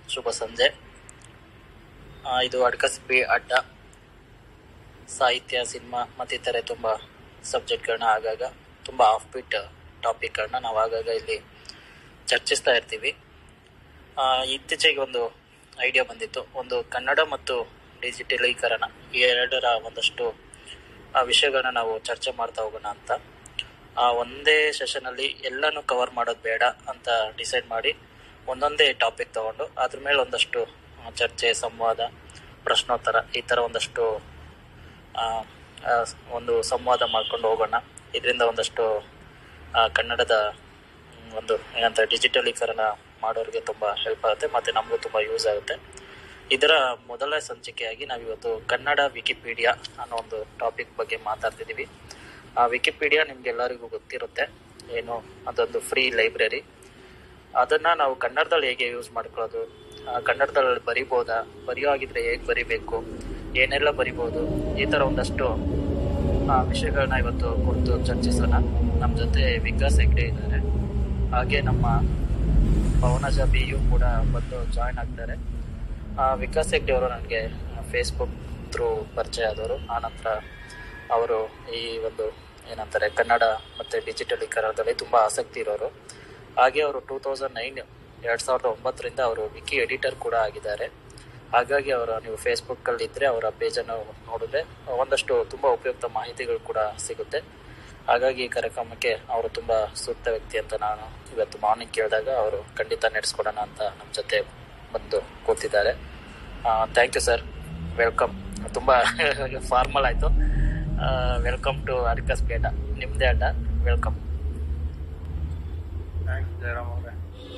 ಶುಭ ಸಂಜೆ ಆ, ಇದು ಅಡ್ಕಸ್ಬಿ ಅಡ್ಡ ಸಾಹಿತ್ಯ ಸಿನಿಮಾ ಮತ್ತಿತರೆ ತುಂಬ ಸಬ್ಜೆಕ್ಟ್ಗಳನ್ನ ಆಗಾಗ ತುಂಬ ಆಫ್ ಬಿಟ್ ಟಾಪಿಕ್ಗಳನ್ನ ನಾವು ಆಗಾಗ ಇಲ್ಲಿ ಚರ್ಚಿಸ್ತಾ ಇರ್ತೀವಿ ಆ, ಇತ್ತೀಚೆಗೆ ಒಂದು ಐಡಿಯಾ ಬಂದಿತ್ತು ಒಂದು ಕನ್ನಡ ಮತ್ತು ಡಿಜಿಟಲೀಕರಣ ಈ ಎರಡರ ಒಂದಷ್ಟು ಆ ವಿಷಯಗಳನ್ನ ನಾವು ಚರ್ಚೆ ಮಾಡ್ತಾ ಹೋಗೋಣ ಅಂತ ಆ ಒಂದೇ ಸೆಷನಲ್ಲಿ ಎಲ್ಲನೂ ಕವರ್ ಮಾಡೋದು ಬೇಡ ಅಂತ ಡಿಸೈಡ್ ಮಾಡಿ ಒಂದೊಂದೇ ಟಾಪಿಕ್ ತಗೊಂಡು ಅದ್ರ ಮೇಲೆ ಒಂದಷ್ಟು ಆ, ಚರ್ಚೆ ಸಂವಾದ ಪ್ರಶ್ನೋತ್ತರ ಈ ಥರ ಒಂದಷ್ಟು ಆ, ಆ, ಒಂದು ಸಂವಾದ ಮಾಡ್ಕೊಂಡು ಹೋಗೋಣ ಇದರಿಂದ ಒಂದಷ್ಟು ಆ, ಕನ್ನಡದ ಮ್, ಒಂದು ಏನಂತ ಡಿಜಿಟಲೀಕರಣ ಮಾಡೋರಿಗೆ ತುಂಬ ಹೆಲ್ಪ್ ಆಗುತ್ತೆ ಮತ್ತು ನಮಗೂ ತುಂಬ ಯೂಸ್ ಆಗುತ್ತೆ ಇದರ ಮೊದಲ ಸಂಚಿಕೆಯಾಗಿ ನಾವಿವತ್ತು ಕನ್ನಡ ವಿಕಿಪೀಡಿಯಾ ಅನ್ನೋ ಒಂದು ಟಾಪಿಕ್ ಬಗ್ಗೆ ಮಾತಾಡ್ತಿದ್ದೀವಿ ಆ ವಿಕಿಪೀಡಿಯಾ ನಿಮ್ಗೆಲ್ಲರಿಗೂ ಗೊತ್ತಿರುತ್ತೆ ಏನು ಅದೊಂದು ಫ್ರೀ ಲೈಬ್ರರಿ ಅದನ್ನ ನಾವು ಕನ್ನಡದಲ್ಲಿ ಹೇಗೆ ಯೂಸ್ ಮಾಡ್ಕೊಳ್ಳೋದು ಆ, ಕನ್ನಡದಲ್ಲಿ ಬರಿಬೋದಾ ಬರೆಯೋ ಆಗಿದ್ರೆ ಹೇಗೆ ಬರಿಬೇಕು ಏನೆಲ್ಲ ಬರಿಬೋದು ಈ ಥರ ಒಂದಷ್ಟು ಆ, ವಿಷಯಗಳನ್ನ ಇವತ್ತು ಕುರಿತು ಚರ್ಚಿಸೋಣ ನಮ್ಮ ಜೊತೆ ವಿಕಾಸ್ ಹೆಗ್ಡೆ ಇದ್ದಾರೆ ಹಾಗೆ ನಮ್ಮ ಪವನಜ ಬಿ ಯು ಕೂಡ ಬಂದು ಜಾಯ್ನ್ ಆಗ್ತಾರೆ ಆ, ವಿಕಾಸ್ ಹೆಗ್ಡೆ ಅವರು ನನಗೆ ಫೇಸ್ಬುಕ್ ಥ್ರೂ ಪರಿಚಯ ಆದವರು ಆನಂತರ ಅವರು ಈ ಒಂದು ಏನಂತಾರೆ ಕನ್ನಡ ಮತ್ತು ಡಿಜಿಟಲೀಕರಣದಲ್ಲಿ ತುಂಬ ಆಸಕ್ತಿ ಇರೋರು ಹಾಗೆ ಅವರು ಟೂ ತೌಸಂಡ್ ನೈನ್ ಎರಡು ಸಾವಿರದ ಒಂಬತ್ತರಿಂದ ಅವರು ವಿಕಿ ಎಡಿಟರ್ ಕೂಡ ಆಗಿದ್ದಾರೆ ಹಾಗಾಗಿ ಅವರ ನೀವು ಫೇಸ್ಬುಕ್ಕಲ್ಲಿ ಇದ್ದರೆ ಅವರ ಪೇಜನ್ನು ನೋಡಿದ್ರೆ ಒಂದಷ್ಟು ತುಂಬ ಉಪಯುಕ್ತ ಮಾಹಿತಿಗಳು ಕೂಡ ಸಿಗುತ್ತೆ ಹಾಗಾಗಿ ಈ ಕಾರ್ಯಕ್ರಮಕ್ಕೆ ಅವರು ತುಂಬ ಸೂಕ್ತ ವ್ಯಕ್ತಿ ಅಂತ ನಾನು ಇವತ್ತು ಮಾರ್ನಿಂಗ್ ಕೇಳಿದಾಗ ಅವರು ಖಂಡಿತ ನಡೆಸ್ಕೊಡೋಣ ಅಂತ ನಮ್ಮ ಜೊತೆ ಬಂದು ಕೂತಿದ್ದಾರೆ ಥ್ಯಾಂಕ್ ಯು ಸರ್ ವೆಲ್ಕಮ್ ತುಂಬ ಫಾರ್ಮಲ್ ಆಯಿತು ವೆಲ್ಕಮ್ ಟು ಅರ್ಕಸ್ ಪೇಟ ನಿಮ್ಮದೇ ಅಡ್ಡ ವೆಲ್ಕಮ್ ಥ್ಯಾಂಕ್ಸ್ ಜಯರಾಮ್ ಅವರೇ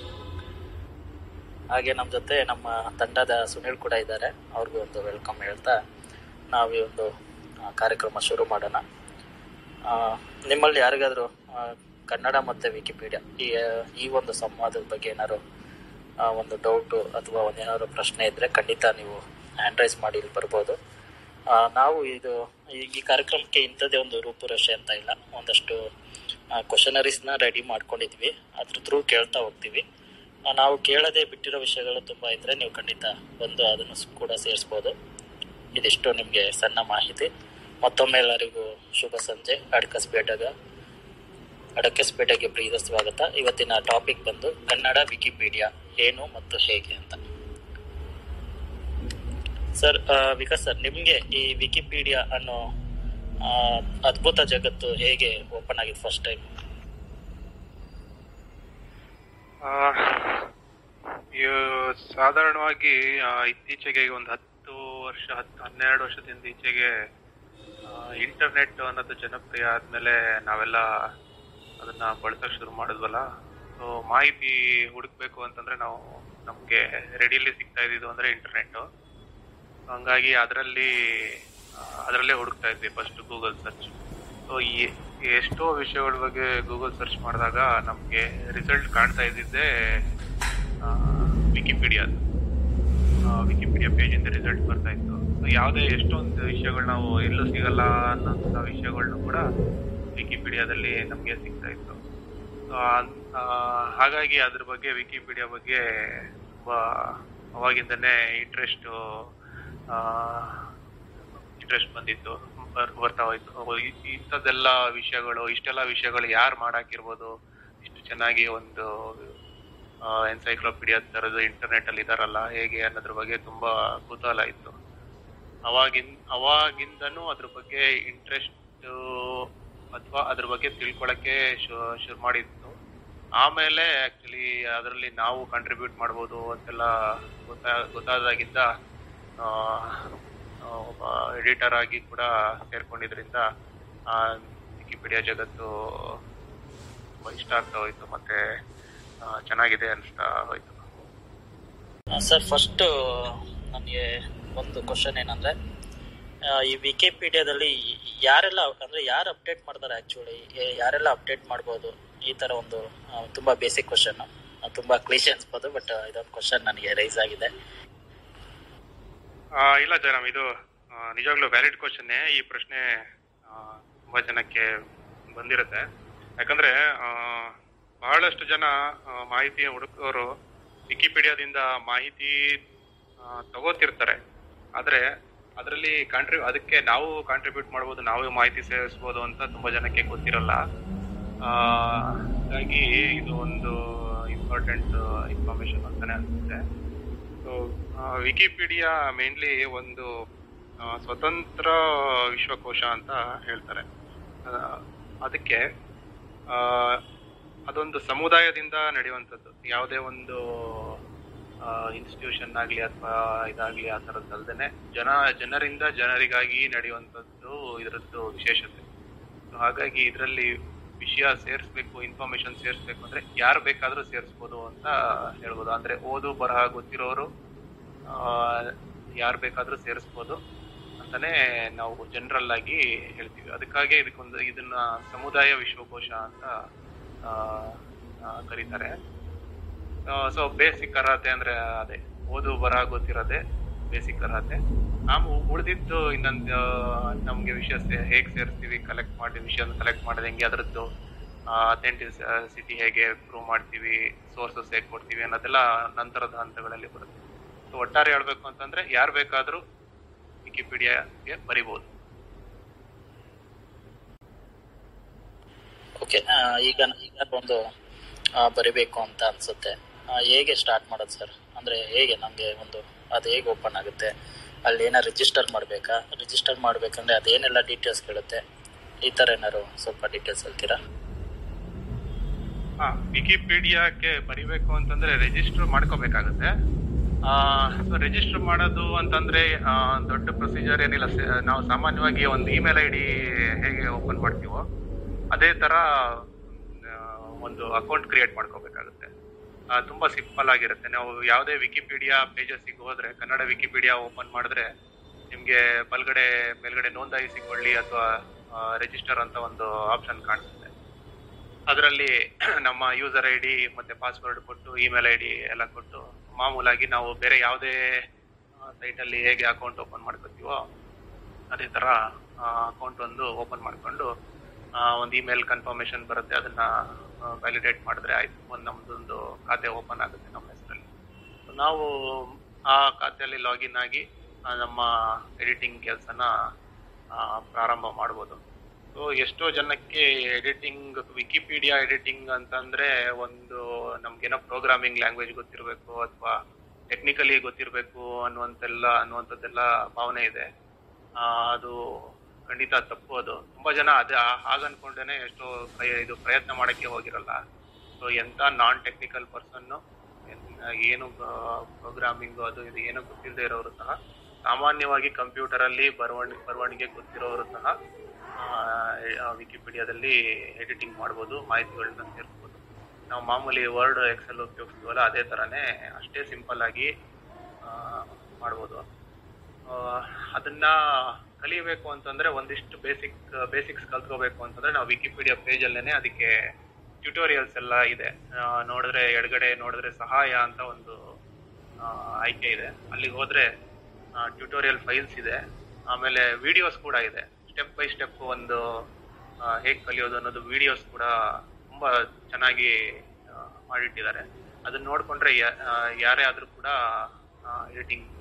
ಹಾಗೆ ನಮ್ಮ ಜೊತೆ ನಮ್ಮ ತಂಡದ ಸುನಿಲ್ ಕೂಡ ಇದ್ದಾರೆ ಅವ್ರಿಗೂ ಒಂದು ವೆಲ್ಕಮ್ ಹೇಳ್ತಾ ನಾವು ಈ ಒಂದು ಆ, ಕಾರ್ಯಕ್ರಮ ಶುರು ಮಾಡೋಣ ಆ, ನಿಮ್ಮಲ್ಲಿ ಯಾರಿಗಾದರೂ ಆ, ಕನ್ನಡ ಮತ್ತು ವಿಕಿಪೀಡಿಯಾ ಈ ಈ ಒಂದು ಸಂವಾದದ ಬಗ್ಗೆ ಏನಾದ್ರು ಆ, ಒಂದು ಡೌಟು ಅಥವಾ ಒಂದೇನಾದ್ರು ಪ್ರಶ್ನೆ ಇದ್ದರೆ ಖಂಡಿತ ನೀವು ಹ್ಯಾಂಡ್ ರೈಸ್ ಮಾಡಿ ಇಲ್ಲಿ ಬರ್ಬೋದು ಆ, ನಾವು ಇದು ಈ ಈ ಕಾರ್ಯಕ್ರಮಕ್ಕೆ ಇಂಥದ್ದೇ ಒಂದು ರೂಪುರೇಷೆ ಅಂತ ಇಲ್ಲ ಒಂದಷ್ಟು ಕ್ವಶನರೀಸ್ನ ರೆಡಿ ಮಾಡ್ಕೊಂಡಿದ್ವಿ ಅದ್ರ ಥ್ರೂ ಕೇಳ್ತಾ ಹೋಗ್ತೀವಿ ಆ, ನಾವು ಕೇಳದೆ ಬಿಟ್ಟಿರೋ ವಿಷಯಗಳು ತುಂಬ ಇದ್ರೆ ನೀವು ಖಂಡಿತ ಬಂದು ಅದನ್ನು ಸ್- ಕೂಡ ಸೇರಿಸ್ಬೋದು ಇದಿಷ್ಟು ನಿಮಗೆ ಸಣ್ಣ ಮಾಹಿತಿ ಮತ್ತೊಮ್ಮೆ ಎಲ್ಲರಿಗೂ ಶುಭ ಸಂಜೆ ಅಡಕಸ್ಪೇಟೆಗ ಅಡಕಸ್ಪೇಟೆಗೆ ಪ್ರೀತ ಸ್ವಾಗತ ಇವತ್ತಿನ ಟಾಪಿಕ್ ಬಂದು ಕನ್ನಡ ವಿಕಿಪೀಡಿಯಾ ಏನು ಮತ್ತು ಹೇಗೆ ಅಂತ ಸರ್ ಆ, ವಿಕಾಸ್ ಸರ್ ನಿಮಗೆ ಈ ವಿಕಿಪೀಡಿಯಾ ಅನ್ನೋ ಆ, ಅದ್ಭುತ ಜಗತ್ತು ಹೇಗೆ ಓಪನ್ ಆಗಿದ್ದು ಫಸ್ಟ್ ಟೈಮ್ ಆ, ಇವು ಸಾಧಾರಣವಾಗಿ ಆ, ಇತ್ತೀಚೆಗೆ ಒಂದು ಹತ್ತು ವರ್ಷ ಹತ್ತು ಹನ್ನೆರಡು ವರ್ಷದಿಂದ ಈಚೆಗೆ ಇಂಟರ್ನೆಟ್ ಅನ್ನೋದು ಜನಪ್ರಿಯ ಆದ್ಮೇಲೆ ನಾವೆಲ್ಲ ಅದನ್ನ ಬಳಸಕ್ ಶುರು ಮಾಡಿದ್ವಲ್ಲ ಸೊ ಮಾಹಿತಿ ಹುಡುಕ್ಬೇಕು ಅಂತಂದ್ರೆ ನಾವು ನಮ್ಗೆ ರೆಡಿಲಿ ಸಿಗ್ತಾ ಇದ್ದಿದ್ದು ಅಂದ್ರೆ ಇಂಟರ್ನೆಟ್ ಹಂಗಾಗಿ ಅದರಲ್ಲಿ ಅದರಲ್ಲೇ ಹುಡುಕ್ತಾ ಇದ್ವಿ ಫಸ್ಟ್ ಗೂಗಲ್ ಸರ್ಚ್ ಸೊ ಈ ಎಷ್ಟೋ ವಿಷಯಗಳ ಬಗ್ಗೆ ಗೂಗಲ್ ಸರ್ಚ್ ಮಾಡಿದಾಗ ನಮಗೆ ರಿಸಲ್ಟ್ ಕಾಣ್ತಾ ಇದ್ದಿದ್ದೇ ವಿಕಿಪೀಡಿಯಾದ ವಿಕಿಪೀಡಿಯಾ ಪೇಜಿಂದ ರಿಸಲ್ಟ್ ಬರ್ತಾ ಇತ್ತು ಸೊ ಯಾವುದೇ ಎಷ್ಟೊಂದು ವಿಷಯಗಳು ನಾವು ಎಲ್ಲೂ ಸಿಗಲ್ಲ ಅನ್ನೋಂಥ ವಿಷಯಗಳನ್ನೂ ಕೂಡ ವಿಕಿಪೀಡಿಯಾದಲ್ಲಿ ನಮಗೆ ಸಿಗ್ತಾ ಇತ್ತು So, ಆ- ಆ, ಹಾಗಾಗಿ ಅದ್ರ ಬಗ್ಗೆ ವಿಕಿಪೀಡಿಯಾ ಬಗ್ಗೆ ತುಂಬಾ ಅವಾಗಿಂದನೇ ಇಂಟ್ರೆಸ್ಟ್ ಇಂಟ್ರೆಸ್ಟ್ ಬಂದಿತ್ತು ಬರ್- ಬರ್ತಾ ಹೋಯ್ತು ಓ, ಇ- ಇಂಥದ್ದೆಲ್ಲ ವಿಷಯಗಳು ಇಷ್ಟೆಲ್ಲ ವಿಷಯಗಳು ಯಾರು ಮಾಡಾಕಿರ್ಬೋದು ಇಷ್ಟು ಚೆನ್ನಾಗಿ ಒಂದು ಎನ್ಸೈಕ್ಲೋಪೀಡಿಯಾ ತರದ್ದು ಇಂಟರ್ನೆಟ್ ಅಲ್ಲಿ ಇದಾರಲ್ಲ ಹೇಗೆ ಅನ್ನೋದ್ರ ಬಗ್ಗೆ ತುಂಬಾ ಕುತೂಹಲ ಇತ್ತು ಅವಾಗಿನ್ ಅವಾಗಿಂದನೂ ಅದ್ರ ಬಗ್ಗೆ ಇಂಟ್ರೆಸ್ಟ್ ಅಥವಾ ಅದ್ರ ಬಗ್ಗೆ ತಿಳ್ಕೊಳಕ್ಕೆ ಶು- ಶುರು ಮಾಡಿತ್ತು ಆಮೇಲೆ ಆಕ್ಚುಲಿ ಅದರಲ್ಲಿ ನಾವು ಕಂಟ್ರಿಬ್ಯೂಟ್ ಮಾಡ್ಬೋದು ಅಂತೆಲ್ಲ ಗೊತ್ತಾ ಗೊತ್ತಾದಾಗಿಂದ ಆ, ಆ, ಒಬ್ಬ ಎಡಿಟರ್ ಆಗಿ ಕೂಡ ಸೇರ್ಕೊಂಡಿದ್ರಿಂದ ಆ ವಿಕಿಪೀಡಿಯಾ ಜಗತ್ತು ತುಂಬಾ ಇಷ್ಟ ಆಗ್ತಾ ಹೋಯ್ತು ಮತ್ತೆ ಆ, ಚೆನ್ನಾಗಿದೆ ಅನಿಸ್ತಾ ಹೋಯ್ತು ಸರ್ ಫಸ್ಟ್ ನನಗೆ ಒಂದು ಕ್ವಶನ್ ಏನಂದ್ರೆ ಆ, ಈ ವಿಕಿಪೀಡಿಯಾದಲ್ಲಿ ಯಾರೆಲ್ಲ ಅಂದ್ರೆ ಯಾರು ಅಪ್ಡೇಟ್ ಮಾಡ್ತಾರೆ ಆಕ್ಚುಲಿ ಯಾರೆಲ್ಲ ಅಪ್ಡೇಟ್ ಮಾಡ್ಬೋದು ಈ ತರ ಒಂದು ಆ, ತುಂಬಾ ಬೇಸಿಕ್ ಕ್ವಶನ್ ತುಂಬಾ ಕ್ಲೀಶೆ ಅನ್ಸ್ಬೋದು ಬಟ್ ಇದೊಂದು ಕ್ವಶನ್ ನನಗೆ ರೈಸ್ ಆಗಿದೆ ಆ, ಇಲ್ಲ ಜಯರಾಮ್ ಇದು ಆ, ನಿಜವಾಗ್ಲೂ ವ್ಯಾಲಿಡ್ ಕ್ವಶನ್ ಈ ಪ್ರಶ್ನೆ ಆ, ತುಂಬಾ ಜನಕ್ಕೆ ಬಂದಿರುತ್ತೆ ಯಾಕಂದ್ರೆ ಆ, ಬಹಳಷ್ಟು ಜನ ಆ, ಮಾಹಿತಿ ಹುಡುಕೋರು ವಿಕಿಪೀಡಿಯಾದಿಂದ ಮಾಹಿತಿ ಆ, ತಗೋತಿರ್ತಾರೆ ಆದ್ರೆ ಅದರಲ್ಲಿ ಕಾಂಟ್ರಿ ಅದಕ್ಕೆ ನಾವು ಕಾಂಟ್ರಿಬ್ಯೂಟ್ ಮಾಡ್ಬೋದು ನಾವು ಮಾಹಿತಿ ಸೇರಿಸ್ಬೋದು ಅಂತ ತುಂಬಾ ಜನಕ್ಕೆ ಗೊತ್ತಿರಲ್ಲ ಆ, ಹಾಗಾಗಿ ಇದು ಒಂದು ಇಂಪಾರ್ಟೆಂಟ್ ಇನ್ಫಾರ್ಮೇಶನ್ ಅಂತಾನೆ ಅನ್ಸುತ್ತೆ ಸೊ ವಿಕಿಪೀಡಿಯಾ ಮೇನ್ಲಿ ಒಂದು ಆ, ಸ್ವತಂತ್ರ ವಿಶ್ವಕೋಶ ಅಂತ ಹೇಳ್ತಾರೆ ಆ, ಅದಕ್ಕೆ ಆ, ಅದೊಂದು ಸಮುದಾಯದಿಂದ ನಡೆಯುವಂಥದ್ದು ಯಾವುದೇ ಒಂದು ಇನ್ಸ್ಟಿಟ್ಯೂಷನ್ ಆಗಲಿ ಅಥವಾ ಇದಾಗ್ಲಿ ಆ ಥರದ್ದಲ್ದೇನೆ ಜನ ಜನರಿಂದ ಜನರಿಗಾಗಿ ನಡೆಯುವಂಥದ್ದು ಇದರದ್ದು ವಿಶೇಷತೆ So ಹಾಗಾಗಿ ಇದರಲ್ಲಿ ವಿಷಯ ಸೇರಿಸ್ಬೇಕು ಇನ್ಫಾರ್ಮೇಶನ್ ಸೇರಿಸ್ಬೇಕು ಅಂದ್ರೆ ಯಾರು ಬೇಕಾದ್ರೂ ಸೇರಿಸ್ಬೋದು ಅಂತ ಹೇಳ್ಬೋದು ಅಂದ್ರೆ ಓದು ಬರಹ ಗೊತ್ತಿರೋರು ಯಾರು ಬೇಕಾದ್ರೂ ಸೇರಿಸ್ಬೋದು ಅಂತಾನೆ ನಾವು ಜನರಲ್ ಆಗಿ ಹೇಳ್ತೀವಿ ಅದಕ್ಕಾಗಿ ಇದಕ್ಕೊಂದು ಇದನ್ನ ಸಮುದಾಯ ವಿಶ್ವಕೋಶ ಅಂತ ಆ, ಆ, ಕರೀತಾರೆ ಸೊ ಬೇಸಿಕ್ ಅರ್ಹತೆ ಅಂದ್ರೆ ಅದೇ ಓದು ಬರಹ ಗೊತ್ತಿರೋದೇ ಬೇಸಿಕ್ ಅರ್ಹತೆ ನಾವು ಉಳಿದಿದ್ದು ಇನ್ನೊಂದು ನಮ್ಗೆ ವಿಷಯ ಸೇ- ಹೇಗ್ ಸೇರಿಸ್ತೀವಿ ಕಲೆಕ್ಟ್ ಮಾಡಿ ವಿಷಯ ಕಲೆಕ್ಟ್ ಮಾಡೋದು ಹೆಂಗೆ ಅದರದ್ದು ಅಥೆಂಟಿಸಿಟಿ ಹೇಗೆ ಪ್ರೂವ್ ಮಾಡ್ತೀವಿ ಸೋರ್ಸಸ್ ಹೇಗೆ ಕೊಡ್ತೀವಿ ಅನ್ನೋದೆಲ್ಲ ನಂತರದ ಹಂತಗಳಲ್ಲಿ ಬರುತ್ತೆ ಸೊ ಒಟ್ಟಾರೆ ಹೇಳ್ಬೇಕು ಅಂತಂದ್ರೆ ಯಾರು ಬೇಕಾದ್ರೂ ವಿಕಿಪೀಡಿಯಾಗೆ ಬರಿಬಹುದು ಓಕೆ ಈಗ ಈಗ ಒಂದು ಆ, ಬರಿಬೇಕು ಅಂತ ಅನ್ಸುತ್ತೆ ಆ, ಹೇಗೆ ಸ್ಟಾರ್ಟ್ ಮಾಡೋದು ಸರ್ ಅಂದ್ರೆ ಹೇಗೆ ನಮಗೆ ಒಂದು ಅದು ಹೇಗೆ ಓಪನ್ ಆಗುತ್ತೆ ಅಲ್ಲಿ ಏನೋ ರಿಜಿಸ್ಟರ್ ಮಾಡಬೇಕಾ ರಿಜಿಸ್ಟರ್ ಮಾಡ್ಬೇಕಂದ್ರೆ ಅದೇನೆಲ್ಲ ಡೀಟೇಲ್ಸ್ ಕೇಳುತ್ತೆ ಈ ಥರ ಏನಾದ್ರು ಸ್ವಲ್ಪ ಡೀಟೇಲ್ಸ್ ಹೇಳ್ತೀರಾ ಹಾ ವಿಕಿಪೀಡಿಯಾಕ್ಕೆ ಬರಿಬೇಕು ಅಂತಂದ್ರೆ ರಿಜಿಸ್ಟರ್ ಮಾಡ್ಕೋಬೇಕಾಗುತ್ತೆ ಸೊ ರಿಜಿಸ್ಟರ್ ಮಾಡೋದು ಅಂತಂದ್ರೆ ಆ, ದೊಡ್ಡ ಪ್ರೊಸೀಜರ್ ಏನಿಲ್ಲ ಸೆ- ನಾವು ಸಾಮಾನ್ಯವಾಗಿ ಒಂದು ಇಮೇಲ್ ಐ ಡಿ ಹೇಗೆ ಓಪನ್ ಮಾಡ್ತೀವೋ ಅದೇ ತರ ಆ, ಒಂದು ಅಕೌಂಟ್ ಕ್ರಿಯೇಟ್ ಮಾಡ್ಕೋಬೇಕಾಗುತ್ತೆ ಆ, ತುಂಬಾ ಸಿಂಪಲ್ ಆಗಿರುತ್ತೆ ನಾವು ಯಾವುದೇ ವಿಕಿಪೀಡಿಯಾ ಪೇಜಸ್ಸಿಗೆ ಹೋದ್ರೆ ಕನ್ನಡ ವಿಕಿಪೀಡಿಯಾ ಓಪನ್ ಮಾಡಿದ್ರೆ ನಿಮ್ಗೆ ಬಲ್ಗಡೆ ಮೇಲ್ಗಡೆ ನೋಂದಾಯಿಸಿಕೊಳ್ಳಿ ಅಥವಾ ರಿಜಿಸ್ಟರ್ ಅಂತ ಒಂದು ಆಪ್ಷನ್ ಕಾಣಿಸುತ್ತೆ ಅದರಲ್ಲಿ ನಮ್ಮ ಯೂಸರ್ ಐ ಡಿ ಮತ್ತೆ ಪಾಸ್ವರ್ಡ್ ಕೊಟ್ಟು ಇಮೇಲ್ ಐ ಡಿ ಎಲ್ಲ ಕೊಟ್ಟು ಮಾಮೂಲಾಗಿ ನಾವು ಬೇರೆ ಯಾವುದೇ ಸೈಟ್ ಅಲ್ಲಿ ಹೇಗೆ ಅಕೌಂಟ್ ಓಪನ್ ಮಾಡ್ಕೊತೀವೋ ಅದೇ ತರ ಅಕೌಂಟ್ ಒಂದು ಓಪನ್ ಮಾಡ್ಕೊಂಡು ಆ, ಒಂದು ಇಮೇಲ್ ಕನ್ಫರ್ಮೇಶನ್ ಬರುತ್ತೆ ಅದನ್ನ ವ್ಯಾಲಿಡೇಟ್ ಮಾಡಿದ್ರೆ ಆಯ್ತು ಒಂದು ನಮ್ದೊಂದು ಖಾತೆ ಓಪನ್ ಆಗುತ್ತೆ ನಮ್ಮ ಹೆಸರಲ್ಲಿ ನಾವು ಆ ಖಾತೆಯಲ್ಲಿ ಲಾಗಿನ್ ಆಗಿ ಆ, ನಮ್ಮ ಎಡಿಟಿಂಗ್ ಕೆಲಸನ ಪ್ರಾರಂಭ ಮಾಡ್ಬೋದು ಸೊ ಎಷ್ಟೋ ಜನಕ್ಕೆ ಎಡಿಟಿಂಗ್ ವಿಕಿಪೀಡಿಯಾ ಎಡಿಟಿಂಗ್ ಅಂತಂದ್ರೆ ಒಂದು ನಮ್ಗೇನೋ ಪ್ರೋಗ್ರಾಮಿಂಗ್ ಲ್ಯಾಂಗ್ವೇಜ್ ಗೊತ್ತಿರಬೇಕು ಅಥವಾ ಟೆಕ್ನಿಕಲಿ ಗೊತ್ತಿರಬೇಕು ಅನ್ನುವಂತೆಲ್ಲ ಅನ್ನುವಂಥದ್ದೆಲ್ಲ ಭಾವನೆ ಇದೆ ಆ, ಅದು ಖಂಡಿತ ತಪ್ಪು ಅದು ತುಂಬಾ ಜನ ಅದೇ ಆ- ಹಾಗ್ ಅನ್ಕೊಂಡೇನೆ ಎಷ್ಟೋ ಪ್ರಯ- ಇದು ಪ್ರಯತ್ನ ಮಾಡಕ್ಕೆ ಹೋಗಿರಲ್ಲ ಸೊ ಎಂತ ನಾನ್ ಟೆಕ್ನಿಕಲ್ ಪರ್ಸನ್ ಏನು ಪ್ರೋಗ್ರಾಮಿಂಗ್ ಅದು ಇದು ಏನು ಗೊತ್ತಿಲ್ಲದೆ ಇರೋರು ಸಹ ಸಾಮಾನ್ಯವಾಗಿ ಕಂಪ್ಯೂಟರ್ ಅಲ್ಲಿ ಬರವಣಿಗೆ ಬರವಣಿಗೆ ಗೊತ್ತಿರೋರು ಸಹ ವಿಕಿಪೀಡಿಯಾದಲ್ಲಿ ಎಡಿಟಿಂಗ್ ಮಾಡ್ಬೋದು ಮಾಹಿತಿಗಳನ್ನ ಸೇರಿಸ್ಬೋದು ನಾವು ಮಾಮೂಲಿ ವರ್ಡ್ ಎಕ್ಸೆಲ್ ಉಪಯೋಗಿಸ್ತೀವಲ್ಲ ಅದೇ ತರನೇ ಅಷ್ಟೇ ಸಿಂಪಲ್ ಆಗಿ ಆ, ಮಾಡ್ಬೋದು ಆ, ಅದನ್ನ ಕಲಿಬೇಕು ಅಂತಂದ್ರೆ ಒಂದಿಷ್ಟು ಬೇಸಿಕ್ ಬೇಸಿಕ್ಸ್ ಕಲ್ತ್ಕೋಬೇಕು ಅಂತಂದ್ರೆ ನಾವು ವಿಕಿಪೀಡಿಯಾ ಪೇಜ್ ಅಲ್ಲೇನೆ ಅದಕ್ಕೆ ಟ್ಯುಟೋರಿಯಲ್ಸ್ ಎಲ್ಲ ಇದೆ ಆ, ನೋಡಿದ್ರೆ ಎಡಗಡೆ ನೋಡಿದ್ರೆ ಸಹಾಯ ಅಂತ ಒಂದು ಆ, ಆಯ್ಕೆ ಇದೆ ಅಲ್ಲಿಗೆ ಹೋದ್ರೆ ಟ್ಯುಟೋರಿಯಲ್ ಫೈಲ್ಸ್ ಇದೆ ಆಮೇಲೆ ವಿಡಿಯೋಸ್ ಕೂಡ ಇದೆ ಸ್ಟೆಪ್ ಬೈ ಸ್ಟೆಪ್ ಒಂದು ಆ, ಹೇಗ್ ಕಲಿಯೋದು ಅನ್ನೋದು ವಿಡಿಯೋಸ್ ಕೂಡ ತುಂಬಾ ಚೆನ್ನಾಗಿ ಆ, ಮಾಡಿಟ್ಟಿದ್ದಾರೆ ಅದನ್ನ ನೋಡ್ಕೊಂಡ್ರೆ ಯಾ- ಆ, ಯಾರೇ ಆದ್ರೂ ಕೂಡ ಎಡಿಟಿಂಗ್